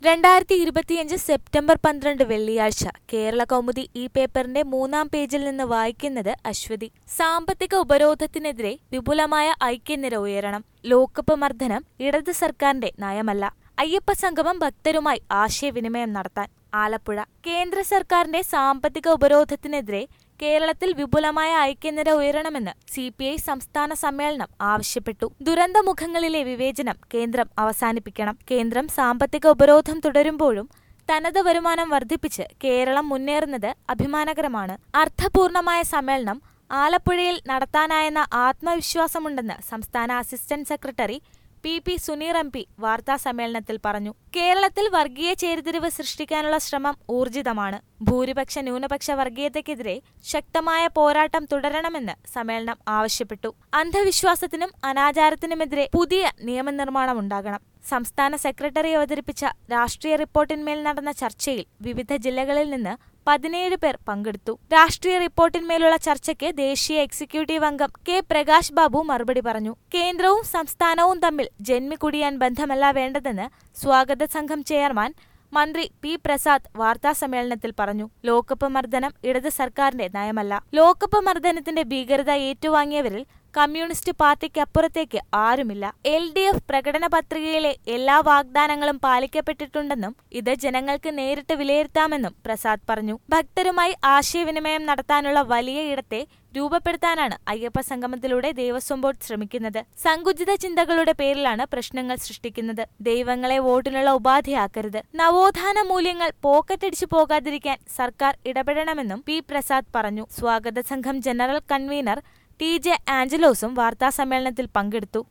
രണ്ടായിരത്തി ഇരുപത്തിയഞ്ച് സെപ്റ്റംബർ പന്ത്രണ്ട് വെള്ളിയാഴ്ച കേരള കൗമുദി ഈ പേപ്പറിന്റെ മൂന്നാം പേജിൽ നിന്ന് വായിക്കുന്നത് അശ്വതി സാമ്പത്തിക ഉപരോധത്തിനെതിരെ വിപുലമായ ഐക്യനിര ഉയരണം ലോക്കപ്പ് മർദ്ദനം ഇടത് സർക്കാരിന്റെ നയമല്ല അയ്യപ്പ സംഗമം ഭക്തരുമായി ആശയവിനിമയം നടത്താൻ ആലപ്പുഴ കേന്ദ്ര സർക്കാരിന്റെ സാമ്പത്തിക ഉപരോധത്തിനെതിരെ കേരളത്തിൽ വിപുലമായ ഐക്യനിര ഉയരണമെന്ന് സി പി ഐ സംസ്ഥാന സമ്മേളനം ആവശ്യപ്പെട്ടു ദുരന്തമുഖങ്ങളിലെ വിവേചനം കേന്ദ്രം അവസാനിപ്പിക്കണം കേന്ദ്രം സാമ്പത്തിക ഉപരോധം തുടരുമ്പോഴും തനത് വരുമാനം വർദ്ധിപ്പിച്ച് കേരളം മുന്നേറുന്നത് അഭിമാനകരമാണ് അർത്ഥപൂർണമായ സമ്മേളനം ആലപ്പുഴയിൽ നടത്താനായെന്ന ആത്മവിശ്വാസമുണ്ടെന്ന് സംസ്ഥാന assistant secretary P P Suneer M P വാർത്താസമ്മേളനത്തിൽ പറഞ്ഞു കേരളത്തിൽ വർഗീയ ചേരിതിരിവ് സൃഷ്ടിക്കാനുള്ള ശ്രമം ഊർജിതമാണ് ഭൂരിപക്ഷ ന്യൂനപക്ഷ വർഗീയതയ്ക്കെതിരെ ശക്തമായ പോരാട്ടം തുടരണമെന്ന് സമ്മേളനം ആവശ്യപ്പെട്ടു അന്ധവിശ്വാസത്തിനും അനാചാരത്തിനുമെതിരെ പുതിയ നിയമനിർമ്മാണം ഉണ്ടാകണം സംസ്ഥാന സെക്രട്ടറി അവതരിപ്പിച്ച രാഷ്ട്രീയ റിപ്പോർട്ടിന്മേൽ നടന്ന ചർച്ചയിൽ വിവിധ ജില്ലകളിൽ നിന്ന് പതിനേഴ് പേർ പങ്കെടുത്തു രാഷ്ട്രീയ റിപ്പോർട്ടിന്മേലുള്ള ചർച്ചയ്ക്ക് ദേശീയ എക്സിക്യൂട്ടീവ് അംഗം കെ പ്രകാശ് ബാബു മറുപടി പറഞ്ഞു കേന്ദ്രവും സംസ്ഥാനവും തമ്മിൽ ജന്മിക്കുടിയാൻ ബന്ധമല്ല വേണ്ടതെന്ന് സ്വാഗത സംഘം ചെയർമാൻ മന്ത്രി പി പ്രസാദ് വാർത്താസമ്മേളനത്തിൽ പറഞ്ഞു ലോക്കപ്പ് മർദ്ദനം ഇടത് സർക്കാരിന്റെ നയമല്ല ലോക്കപ്പ് മർദ്ദനത്തിന്റെ ഭീകരത ഏറ്റുവാങ്ങിയവരിൽ കമ്മ്യൂണിസ്റ്റ് പാർട്ടിക്കപ്പുറത്തേക്ക് ആരുമില്ല എൽ ഡി എഫ് പ്രകടന പത്രികയിലെ എല്ലാ വാഗ്ദാനങ്ങളും പാലിക്കപ്പെട്ടിട്ടുണ്ടെന്നും ഇത് ജനങ്ങൾക്ക് നേരിട്ട് വിലയിരുത്താമെന്നും പ്രസാദ് പറഞ്ഞു ഭക്തരുമായി ആശയവിനിമയം നടത്താനുള്ള വലിയ ഇടത്തെ രൂപപ്പെടുത്താനാണ് അയ്യപ്പ സംഗമത്തിലൂടെ ദേവസ്വം ബോർഡ് ശ്രമിക്കുന്നത് സങ്കുചിത ചിന്തകളുടെ പേരിലാണ് പ്രശ്നങ്ങൾ സൃഷ്ടിക്കുന്നത് ദൈവങ്ങളെ വോട്ടിനുള്ള ഉപാധിയാക്കരുത് നവോത്ഥാന മൂല്യങ്ങൾ പോക്കറ്റടിച്ചു പോകാതിരിക്കാൻ സർക്കാർ ഇടപെടണമെന്നും പി പ്രസാദ് പറഞ്ഞു സ്വാഗത സംഘം ജനറൽ കൺവീനർ ടി ജെ ആഞ്ചലോസും വാർത്താസമ്മേളനത്തിൽ പങ്കെടുത്തു